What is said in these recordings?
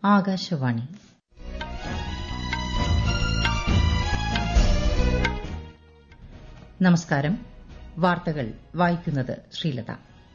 ആകാശവാണി നമസ്കാരം വാർത്തകൾ വായിക്കുന്നത് ശ്രീലത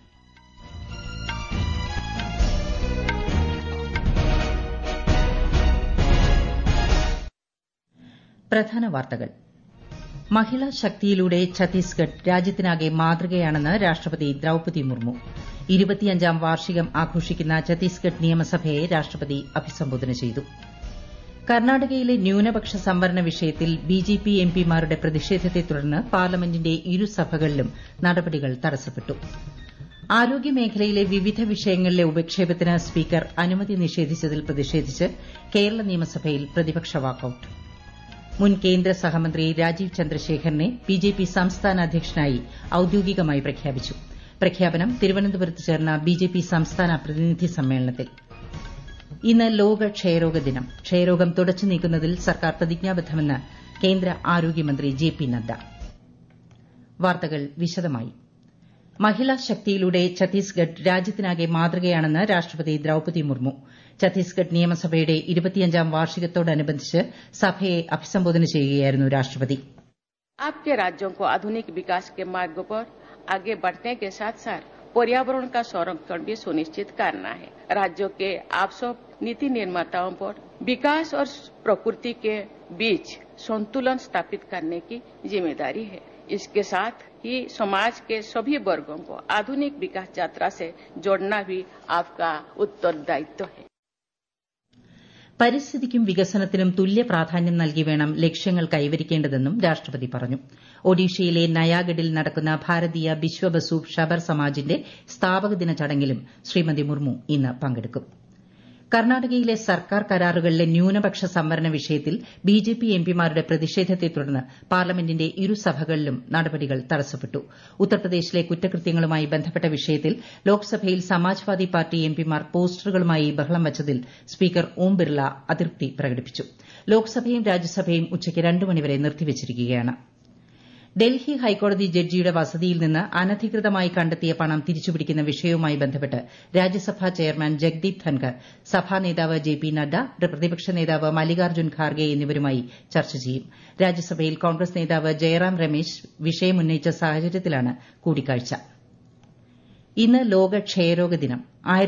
പ്രധാന വാർത്തകൾ മഹിളാ ശക്തിയിലൂടെ ഛത്തീസ്ഗഡ് രാജ്യത്തിനാകെ മാതൃകയാണെന്ന് രാഷ്ട്രപതി ദ്രൌപതി മുർമു ഇരുപത്തിയഞ്ചാം വാർഷികം ആഘോഷിക്കുന്ന ഛത്തീസ്ഗഡ് നിയമസഭയെ രാഷ്ട്രപതി അഭിസംബോധന ചെയ്തു കർണാടകയിലെ ന്യൂനപക്ഷ സംവരണ വിഷയത്തിൽ ബിജെപി എംപിമാരുടെ പ്രതിഷേധത്തെ തുടർന്ന് പാർലമെന്റിന്റെ ഇരുസഭകളിലും നടപടികൾ തടസ്സപ്പെട്ടു ആരോഗ്യമേഖലയിലെ വിവിധ വിഷയങ്ങളിലെ ഉപക്ഷേപത്തിന് സ്പീക്കർ അനുമതി നിഷേധിച്ചതിൽ പ്രതിഷേധിച്ച് കേരള നിയമസഭയിൽ പ്രതിപക്ഷ വാക്കൌട്ട് മുൻ കേന്ദ്ര സഹമന്ത്രി രാജീവ് ചന്ദ്രശേഖറിനെ ബിജെപി സംസ്ഥാന അധ്യക്ഷനായി ഔദ്യോഗികമായി പ്രഖ്യാപിച്ചു പ്രഖ്യാപനം തിരുവനന്തപുരത്ത് ചേർന്ന ബിജെപി സംസ്ഥാന പ്രതിനിധി സമ്മേളനത്തിൽ ഇന്ന് ലോക ക്ഷയരോഗ ദിനം ക്ഷയരോഗം തുടച്ചു നീക്കുന്നതിൽ സർക്കാർ പ്രതിജ്ഞാബദ്ധമെന്ന് കേന്ദ്ര ആരോഗ്യമന്ത്രി ജെ പി നദ്ദ വാർത്തകൾ വിശദമായി മഹിളാ ശക്തിയിലൂടെ ഛത്തീസ്ഗഡ് രാജ്യത്തിനാകെ മാതൃകയാണെന്ന് രാഷ്ട്രപതി ദ്രൌപതി മുർമു ഛത്തീസ്ഗഡ് നിയമസഭയുടെ ഇരുപത്തിയഞ്ചാം വാർഷികത്തോടനുബന്ധിച്ച് സഭയെ അഭിസംബോധന ചെയ്യുകയായിരുന്നു രാഷ്ട്രപതി आपके राज्यों को आधुनिक विकास के मार्ग पर आगे बढ़ने के साथ साथ पर्यावरण का संरक्षण भी सुनिश्चित करना है राज्यों के आप सब नीति निर्माताओं पर विकास और प्रकृति के बीच संतुलन स्थापित करने की जिम्मेदारी है इसके साथ ही समाज के सभी वर्गों को आधुनिक विकास यात्रा से जोड़ना भी आपका उत्तरदायित्व है പരിസ്ഥിതിക്കും വികസനത്തിനും തുല്യ പ്രാധാന്യം നൽകി വേണം ലക്ഷ്യങ്ങൾ കൈവരിക്കേണ്ടതെന്നും രാഷ്ട്രപതി പറഞ്ഞു ഒഡീഷയിലെ നയാഗഡിൽ നടക്കുന്ന ഭാരതീയ ബിശ്വബസു ഷബർ സമാജിന്റെ സ്ഥാപകദിന ചടങ്ങിലും ശ്രീമതി മുർമു ഇന്ന് പങ്കെടുക്കും കർണാടകയിലെ സർക്കാർ കരാറുകളിലെ ന്യൂനപക്ഷ സംവരണ വിഷയത്തിൽ ബിജെപി എംപിമാരുടെ പ്രതിഷേധത്തെ തുടർന്ന് പാർലമെന്റിന്റെ ഇരുസഭകളിലും നടപടികൾ തടസ്സപ്പെട്ടു ഉത്തർപ്രദേശിലെ കുറ്റകൃത്യങ്ങളുമായി ബന്ധപ്പെട്ട വിഷയത്തിൽ ലോക്സഭയിൽ സമാജ്വാദി പാർട്ടി എംപിമാർ പോസ്റ്ററുകളുമായി ബഹളം വച്ചതിൽ സ്പീക്കർ ഓം ബിർള അതൃപ്തി പ്രകടിപ്പിച്ചു ലോക്സഭയും രാജ്യസഭയും ഉച്ചയ്ക്ക് രണ്ട് മണിവരെ നിർത്തിവച്ചിരിക്കുകയാണ് ഡൽഹി ഹൈക്കോടതി ജഡ്ജിയുടെ വസതിയിൽ നിന്ന് അനധികൃതമായി കണ്ടെത്തിയ പണം തിരിച്ചുപിടിക്കുന്ന വിഷയവുമായി ബന്ധപ്പെട്ട് രാജ്യസഭാ ചെയർമാൻ ജഗ്ദീപ് ധൻകർ സഭാ നേതാവ് ജെ പി നദ്ദ പ്രതിപക്ഷ നേതാവ് മല്ലികാർജ്ജുൻ ഖാർഗെ എന്നിവരുമായി ചർച്ച ചെയ്യും രാജ്യസഭയിൽ കോൺഗ്രസ് നേതാവ് ജയറാം രമേശ് വിഷയം ഉന്നയിച്ച സാഹചര്യത്തിലാണ് കൂടിക്കാഴ്ച ഇന്ന് ലോക ക്ഷയരോഗ ദിനം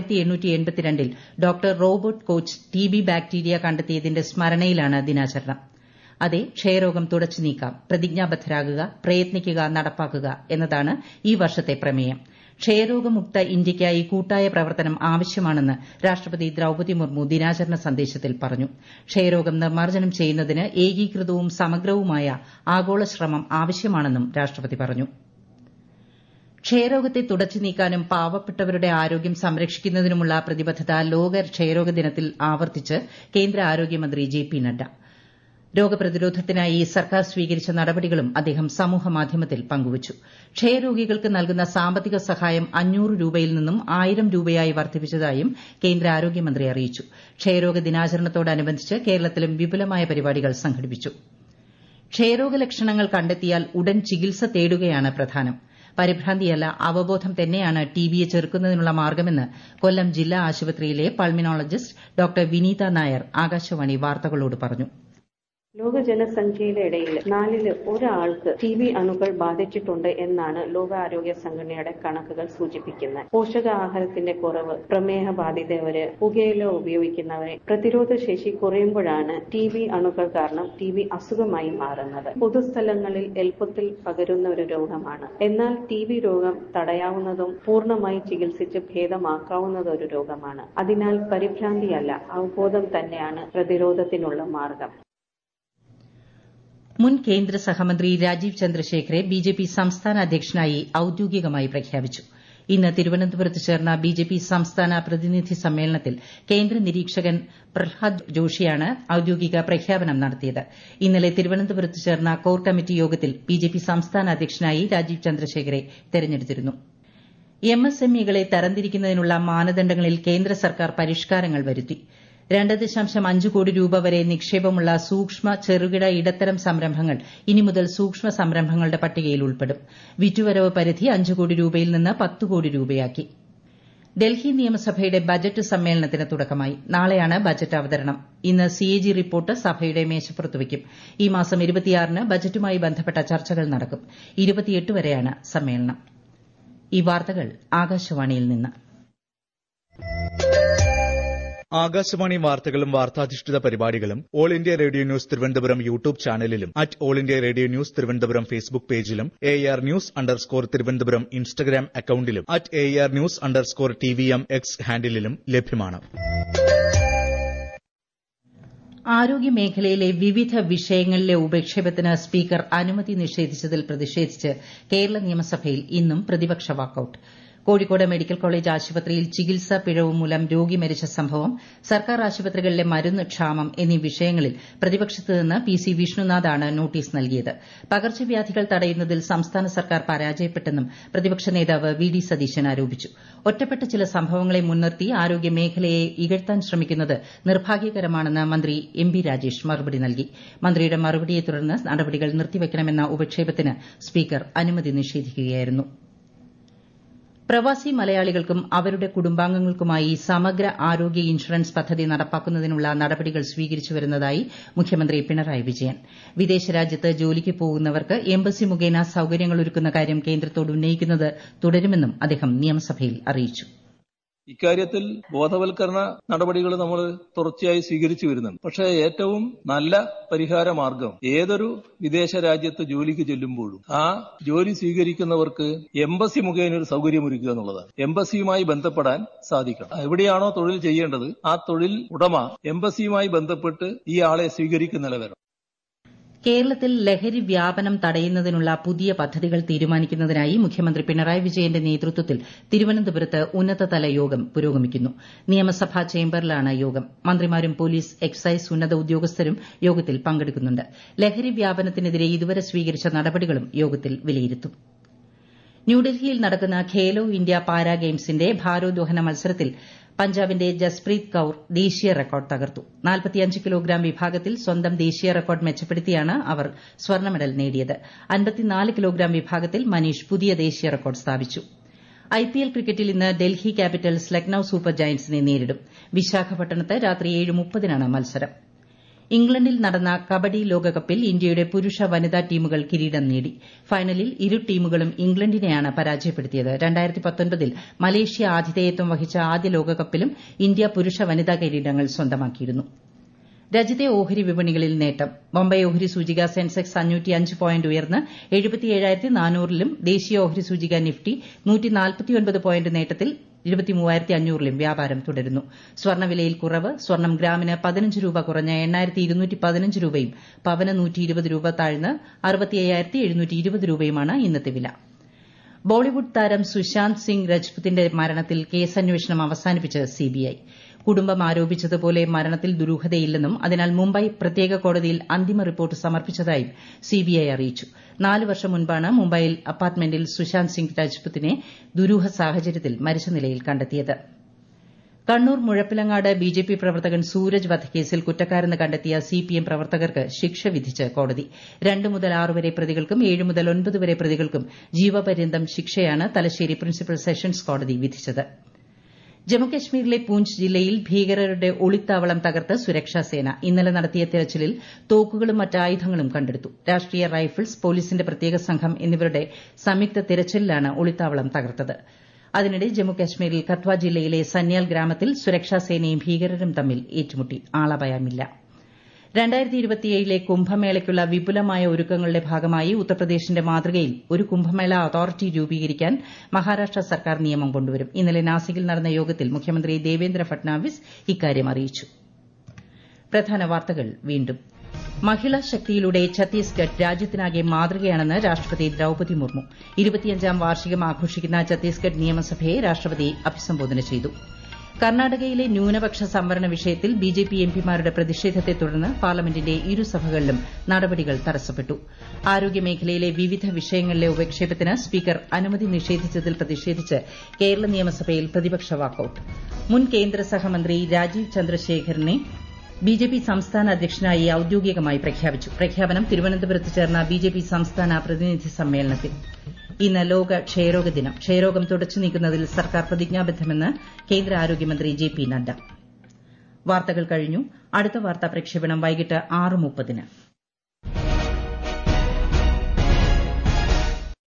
ൽ doctor Robert Koch T B bacteria കണ്ടെത്തിയതിന്റെ സ്മരണയിലാണ് ദിനാചരണം അതെ ക്ഷയരോഗം തുടച്ചു നീക്കാം പ്രതിജ്ഞാബദ്ധരാകുക പ്രയത്നിക്കുക നടപ്പാക്കുക എന്നതാണ് ഈ വർഷത്തെ പ്രമേയം ക്ഷയരോഗമുക്ത ഇന്ത്യയ്ക്കായി കൂട്ടായ പ്രവർത്തനം ആവശ്യമാണെന്ന് രാഷ്ട്രപതി ദ്രൌപതി മുർമു ദിനാചരണ സന്ദേശത്തിൽ പറഞ്ഞു ക്ഷയരോഗം നിർമ്മാർജ്ജനം ചെയ്യുന്നതിന് ഏകീകൃതവും സമഗ്രവുമായ ആഗോള ശ്രമം ആവശ്യമാണെന്നും രാഷ്ട്രപതി പറഞ്ഞു ക്ഷയരോഗത്തെ തുടച്ചു നീക്കാനും പാവപ്പെട്ടവരുടെ ആരോഗ്യം സംരക്ഷിക്കുന്നതിനുമുള്ള പ്രതിബദ്ധത ലോക ക്ഷയരോഗ ദിനത്തിൽ ആവർത്തിച്ച് കേന്ദ്ര ആരോഗ്യമന്ത്രി ജെ പി നദ്ദ രോഗപ്രതിരോധത്തിനായി സർക്കാർ സ്വീകരിച്ച നടപടികളും അദ്ദേഹം സമൂഹമാധ്യമത്തിൽ പങ്കുവച്ചു ക്ഷയരോഗികൾക്ക് നൽകുന്ന സാമ്പത്തിക സഹായം അഞ്ഞൂറ് രൂപയിൽ നിന്നും ആയിരം രൂപയായി വർദ്ധിപ്പിച്ചതായും കേന്ദ്ര ആരോഗ്യമന്ത്രി അറിയിച്ചു ക്ഷയരോഗ ദിനാചരണത്തോടനുബന്ധിച്ച് കേരളത്തിലും വിപുലമായ പരിപാടികൾ സംഘടിപ്പിച്ചു ക്ഷയരോഗ ലക്ഷണങ്ങൾ കണ്ടെത്തിയാൽ ഉടൻ ചികിത്സ തേടുകയാണ് പ്രധാനം പരിഭ്രാന്തിയല്ല അവബോധം തന്നെയാണ് ടിബിയെ ചെറുക്കുന്നതിനുള്ള മാർഗ്ഗമെന്ന് കൊല്ലം ജില്ലാ ആശുപത്രിയിലെ പൾമിനോളജിസ്റ്റ് ഡോക്ടർ വിനീത നായർ ആകാശവാണി വാർത്തകളോട് പറഞ്ഞു ലോക ജനസംഖ്യയുടെ ഇടയിൽ നാലില് ഒരാൾക്ക് ടി ബി അണുക്കൾ ബാധിച്ചിട്ടുണ്ട് എന്നാണ് ലോകാരോഗ്യ സംഘടനയുടെ കണക്കുകൾ സൂചിപ്പിക്കുന്നത് പോഷകാഹാരത്തിന്റെ കുറവ് പ്രമേഹ ബാധിതവര് പുകയില ഉപയോഗിക്കുന്നവരെ പ്രതിരോധ ശേഷി കുറയുമ്പോഴാണ് ടി ബി അണുക്കൾ കാരണം ടി ബി അസുഖമായി മാറുന്നത് പൊതുസ്ഥലങ്ങളിൽ എളുപ്പത്തിൽ പകരുന്ന ഒരു രോഗമാണ് എന്നാൽ ടി ബി രോഗം തടയാവുന്നതും പൂർണ്ണമായി ചികിത്സിച്ച് ഭേദമാക്കാവുന്നതും ഒരു രോഗമാണ് അതിനാൽ പരിഭ്രാന്തിയല്ല അവബോധം തന്നെയാണ് പ്രതിരോധത്തിനുള്ള മാർഗം മുൻ കേന്ദ്ര സഹമന്ത്രി രാജീവ് ചന്ദ്രശേഖരെ ബിജെപി സംസ്ഥാന അധ്യക്ഷനായി ഔദ്യോഗികമായി പ്രഖ്യാപിച്ചു ഇന്ന് തിരുവനന്തപുരത്ത് ചേർന്ന ബിജെപി സംസ്ഥാന പ്രതിനിധി സമ്മേളനത്തിൽ കേന്ദ്ര നിരീക്ഷകൻ പ്രഹ്ലാദ് ജോഷിയാണ് ഔദ്യോഗിക പ്രഖ്യാപനം നടത്തിയത് ഇന്നലെ തിരുവനന്തപുരത്ത് ചേർന്ന കോർ കമ്മിറ്റി യോഗത്തിൽ ബിജെപി സംസ്ഥാന അധ്യക്ഷനായി രാജീവ് ചന്ദ്രശേഖരെ തെരഞ്ഞെടുത്തിരുന്നു എംഎസ്എംഇകളെ തരംതിരിക്കുന്നതിനുള്ള മാനദണ്ഡങ്ങളിൽ കേന്ദ്ര സർക്കാർ പരിഷ്കാരങ്ങൾ വരുത്തി രണ്ട് ദശാംശം അഞ്ച് കോടി രൂപ വരെ നിക്ഷേപമുള്ള സൂക്ഷ്മ ചെറുകിട ഇടത്തരം സംരംഭങ്ങൾ ഇനി മുതൽ സൂക്ഷ്മ സംരംഭങ്ങളുടെ പട്ടികയിൽ ഉൾപ്പെടും വിറ്റുവരവ് പരിധി അഞ്ച് കോടി രൂപയിൽ നിന്ന് പത്ത് കോടി രൂപയാക്കി ഡൽഹി നിയമസഭയുടെ ബജറ്റ് സമ്മേളനത്തിന് തുടക്കമായി നാളെയാണ് ബജറ്റ് അവതരണം ഇന്ന് സിഎജി റിപ്പോർട്ട് സഭയുടെ മേശപ്പുറത്ത് വയ്ക്കും ഈ മാസം ന് ബജറ്റുമായി ബന്ധപ്പെട്ട ചർച്ചകൾ നടക്കും വരെയാണ് സമ്മേളനം ഈ വാർത്തകൾ ആകാശവാണിയിൽ നിന്ന് ആകാശവാണി വാർത്തകളും വാർത്താധിഷ്ഠിത പരിപാടികളും all India radio news Thiruvananthapuram YouTube ചാനലിലും at all India radio news Thiruvananthapuram Facebook പേജിലും A R news underscore Thiruvananthapuram Instagram അക്കൌണ്ടിലും at A R news underscore T V M X ഹാൻഡിലും ലഭ്യമാണ് ആരോഗ്യമേഖലയിലെ വിവിധ വിഷയങ്ങളിലെ ഉപക്ഷേപത്തിന് സ്പീക്കർ അനുമതി നിഷേധിച്ചതിൽ പ്രതിഷേധിച്ച് കേരള നിയമസഭയിൽ ഇന്നും പ്രതിപക്ഷ വാക്കൌട്ട് കോഴിക്കോട് മെഡിക്കൽ കോളേജ് ആശുപത്രിയിൽ ചികിത്സാ പിഴവ് മൂലം രോഗി മരിച്ച സംഭവം സർക്കാർ ആശുപത്രികളിലെ മരുന്ന് ക്ഷാമം എന്നീ വിഷയങ്ങളിൽ പ്രതിപക്ഷത്ത് നിന്ന് പി സി വിഷ്ണുനാഥാണ് നോട്ടീസ് നൽകിയത് പകർച്ചവ്യാധികൾ തടയുന്നതിൽ സംസ്ഥാന സർക്കാർ പരാജയപ്പെട്ടെന്നും പ്രതിപക്ഷ നേതാവ് വി ഡി സതീശൻ ആരോപിച്ചു ഒറ്റപ്പെട്ട ചില സംഭവങ്ങളെ മുൻനിർത്തി ആരോഗ്യമേഖലയെ ഇകഴ്ത്താൻ ശ്രമിക്കുന്നത് നിർഭാഗ്യകരമാണെന്ന് മന്ത്രി എം ബി രാജേഷ് മറുപടി നൽകി മന്ത്രിയുടെ മറുപടിയെ തുടർന്ന് നടപടികൾ നിർത്തിവെക്കണമെന്ന ഉപക്ഷേപത്തിന് സ്പീക്കർ അനുമതി നിഷേധിക്കുകയായിരുന്നു പ്രവാസി മലയാളികൾക്കും അവരുടെ കുടുംബാംഗങ്ങൾക്കുമായി സമഗ്ര ആരോഗ്യ ഇൻഷുറൻസ് പദ്ധതി നടപ്പാക്കുന്നതിനുള്ള നടപടികൾ സ്വീകരിച്ചു വരുന്നതായി മുഖ്യമന്ത്രി പിണറായി വിജയൻ വിദേശ രാജ്യത്ത് ജോലിക്ക് പോകുന്നവർക്ക് എംബസി മുഖേന സൌകര്യങ്ങളൊരുക്കുന്ന കാര്യം കേന്ദ്രത്തോട് ഉന്നയിക്കുന്നത് തുടരുമെന്നും അദ്ദേഹം നിയമസഭയിൽ അറിയിച്ചു ഇക്കാര്യത്തിൽ ബോധവൽക്കരണ നടപടികൾ നമ്മൾ തുടർച്ചയായി സ്വീകരിച്ചു വരുന്നുണ്ട് പക്ഷേ ഏറ്റവും നല്ല പരിഹാര മാർഗം ഏതൊരു വിദേശ രാജ്യത്ത് ജോലിക്ക് ചെല്ലുമ്പോഴും ആ ജോലി സ്വീകരിക്കുന്നവർക്ക് എംബസി മുഖേന ഒരു സൗകര്യമൊരുക്കുക എന്നുള്ളതാണ് എംബസിയുമായി ബന്ധപ്പെടാൻ സാധിക്കണം എവിടെയാണോ തൊഴിൽ ചെയ്യേണ്ടത് ആ തൊഴിൽ ഉടമ എംബസിയുമായി ബന്ധപ്പെട്ട് ഈ ആളെ സ്വീകരിക്കുന്ന നിലവരം കേരളത്തിൽ ലഹരി വ്യാപനം തടയുന്നതിനുള്ള പുതിയ പദ്ധതികൾ തീരുമാനിക്കുന്നതിനായി മുഖ്യമന്ത്രി പിണറായി വിജയന്റെ നേതൃത്വത്തിൽ തിരുവനന്തപുരത്ത് ഉന്നതതല യോഗം പുരോഗമിക്കുന്നു നിയമസഭാ ചേംബറിലാണ് യോഗം മന്ത്രിമാരും പോലീസ് എക്സൈസ് ഉന്നത ഉദ്യോഗസ്ഥരും യോഗത്തിൽ പങ്കെടുക്കുന്നുണ്ട് ലഹരി വ്യാപനത്തിനെതിരെ ഇതുവരെ സ്വീകരിച്ച നടപടികളും യോഗത്തിൽ വിലയിരുത്തും ന്യൂഡൽഹിയിൽ നടക്കുന്ന ഖേലോ ഇന്ത്യ പാരാ ഗെയിംസിന്റെ ഭാരോദ്വഹന മത്സരത്തിൽ പഞ്ചാബിന്റെ ജസ്പ്രീത് കൌർ ദേശീയ റെക്കോർഡ് തകർത്തു കിലോഗ്രാം വിഭാഗത്തിൽ സ്വന്തം ദേശീയ റെക്കോർഡ് മെച്ചപ്പെടുത്തിയാണ് അവർ സ്വർണ്ണ മെഡൽ നേടിയത് കിലോഗ്രാം വിഭാഗത്തിൽ മനീഷ് പുതിയ ദേശീയ റെക്കോർഡ് സ്ഥാപിച്ചു ഐപിഎൽ ക്രിക്കറ്റിൽ ഇന്ന് ഡൽഹി ക്യാപിറ്റൽസ് ലക്നൌ സൂപ്പർ ജയന്റ്സിനെ നേരിടും വിശാഖപട്ടണത്ത് രാത്രി ഏഴ് മുപ്പതിനാണ് മത്സരം ഇംഗ്ലണ്ടിൽ നടന്ന കബഡി ലോകകപ്പിൽ ഇന്ത്യയുടെ പുരുഷ വനിതാ ടീമുകൾ കിരീടം നേടി ഫൈനലിൽ ഇരു ടീമുകളും ഇംഗ്ലണ്ടിനെയാണ് പരാജയപ്പെടുത്തിയത് ൽ മലേഷ്യ ആതിഥേയത്വം വഹിച്ച ആദ്യ ലോകകപ്പിലും ഇന്ത്യ പുരുഷ വനിതാ കിരീടങ്ങൾ സ്വന്തമാക്കിയിരുന്നു രാജ്യത്തെ ഓഹരി വിപണികളിൽ നേട്ടം ബൊംബൈ ഓഹരി സൂചിക സെൻസെക്സ് അഞ്ഞൂറ്റി പോയിന്റ് ഉയർന്ന് എഴുപത്തിയേഴായിരത്തി നാനൂറിലും ദേശീയ ഓഹരി സൂചിക നിഫ്റ്റി നൂറ്റി പോയിന്റ് നേട്ടത്തിൽ ഇരുപത്തിമൂവായിരത്തി അഞ്ഞൂറിലും വ്യാപാരം തുടരുന്നു സ്വർണ്ണവിലയിൽ കുറവ് സ്വർണ്ണം ഗ്രാമിന് പതിനഞ്ച് രൂപ കുറഞ്ഞ് എണ്ണായിരത്തി ഇരുന്നൂറ്റി പതിനഞ്ച് രൂപയും പവന് നൂറ്റി ഇരുപത് രൂപ താഴ്ന്ന് അറുപത്തി അയ്യായിരത്തി എഴുന്നൂറ്റി ഇരുപത് രൂപയുമാണ് ഇന്നത്തെ വില ബോളിവുഡ് താരം സുശാന്ത് സിംഗ് രജ്പുത്തിന്റെ മരണത്തിൽ കേസന്വേഷണം അവസാനിപ്പിച്ച് സിബിഐ കുടുംബം ആരോപിച്ചതുപോലെ മരണത്തിൽ ദുരൂഹതയില്ലെന്നും അതിനാൽ മുംബൈ പ്രത്യേക കോടതിയിൽ അന്തിമ റിപ്പോർട്ട് സമർപ്പിച്ചതായും സിബിഐ അറിയിച്ചു നാല് വർഷം മുൻപാണ് മുംബൈയിൽ അപ്പാർട്ട്മെന്റിൽ സുശാന്ത് സിംഗ് രജ്പുത്തിനെ ദുരൂഹ സാഹചര്യത്തിൽ മരിച്ച നിലയിൽ കണ്ടെത്തിയത് കണ്ണൂർ മുഴപ്പിലങ്ങാട് ബിജെപി പ്രവർത്തകൻ സൂരജ് വധക്കേസിൽ കുറ്റക്കാരെന്ന് കണ്ടെത്തിയ സിപിഎം പ്രവർത്തകർക്ക് ശിക്ഷ വിധിച്ച് കോടതി രണ്ട് മുതൽ ആറ് വരെ പ്രതികൾക്കും ഏഴ് മുതൽ ഒൻപത് വരെ പ്രതികൾക്കും ജീവപര്യന്തം ശിക്ഷയാണ് തലശ്ശേരി പ്രിൻസിപ്പൽ സെഷൻസ് കോടതി വിധിച്ചത് ജമ്മുകശ്മീരിലെ പൂഞ്ച് ജില്ലയിൽ ഭീകരരുടെ ഒളിത്താവളം തകർത്ത് സുരക്ഷാസേന ഇന്നലെ നടത്തിയ തിരച്ചിലിൽ തോക്കുകളും മറ്റായുധങ്ങളും കണ്ടെടുത്തു രാഷ്ട്രീയ റൈഫിൾസ് പോലീസിന്റെ പ്രത്യേക സംഘം എന്നിവരുടെ സംയുക്ത തിരച്ചിലിലാണ് ഒളിത്താവളം തകർത്തത് അതിനിടെ ജമ്മുകശ്മീരിൽ കത്വ ജില്ലയിലെ സന്യാൽ ഗ്രാമത്തിൽ സുരക്ഷാസേനയും ഭീകരരും തമ്മിൽ ഏറ്റുമുട്ടി ആളപായമില്ല രണ്ടായിരത്തി ഇരുപത്തിയേഴിലെ കുംഭമേളയ്ക്കുള്ള വിപുലമായ ഒരുക്കങ്ങളുടെ ഭാഗമായി ഉത്തർപ്രദേശിന്റെ മാതൃകയിൽ ഒരു കുംഭമേള അതോറിറ്റി രൂപീകരിക്കാൻ മഹാരാഷ്ട്ര സർക്കാർ നിയമം കൊണ്ടുവരും ഇന്നലെ നാസികിൽ നടന്ന യോഗത്തിൽ മുഖ്യമന്ത്രി ദേവേന്ദ്ര ഫട്നാവിസ് ഇക്കാര്യം അറിയിച്ചു പ്രധാന വാർത്തകൾ വീണ്ടും മഹിളാ ശക്തിയിലൂടെ ഛത്തീസ്ഗഡ് രാജ്യത്തിനാകെ മാതൃകയാണെന്ന് രാഷ്ട്രപതി ദ്രൌപതി മുർമു ഇരുപത്തിയഞ്ചാം വാർഷികം ആഘോഷിക്കുന്ന ഛത്തീസ്ഗഡ് നിയമസഭയെ രാഷ്ട്രപതി അഭിസംബോധന ചെയ്തു കർണാടകയിലെ ന്യൂനപക്ഷ സംവരണ വിഷയത്തിൽ ബിജെപി എംപിമാരുടെ പ്രതിഷേധത്തെ തുടർന്ന് പാർലമെന്റിന്റെ ഇരുസഭകളിലും നടപടികൾ തടസ്സപ്പെട്ടു ആരോഗ്യമേഖലയിലെ വിവിധ വിഷയങ്ങളിലെ ഉപക്ഷേപത്തിന് സ്പീക്കർ അനുമതി നിഷേധിച്ചതിൽ പ്രതിഷേധിച്ച് കേരള നിയമസഭയിൽ പ്രതിപക്ഷ വാക്കൌട്ട് മുൻ കേന്ദ്ര സഹമന്ത്രി രാജീവ് ചന്ദ്രശേഖരനെ ബിജെപി സംസ്ഥാന അധ്യക്ഷനായി ഔദ്യോഗികമായി പ്രഖ്യാപിച്ചു പ്രഖ്യാപനം തിരുവനന്തപുരത്ത് ചേർന്ന ബിജെപി സംസ്ഥാന പ്രതിനിധി സമ്മേളനത്തിൽ ഇന്ന് ലോക ക്ഷയരോഗ ദിനം ക്ഷയരോഗം തുടച്ചു നീക്കുന്നതിൽ സർക്കാർ പ്രതിജ്ഞാബദ്ധമെന്ന് കേന്ദ്ര ആരോഗ്യമന്ത്രി ജെ പി നദ്ദ വാർത്തകൾ കഴിഞ്ഞു അടുത്ത വാർത്താ പ്രക്ഷേപണം വൈകിട്ട് ആറ് മുപ്പതിന്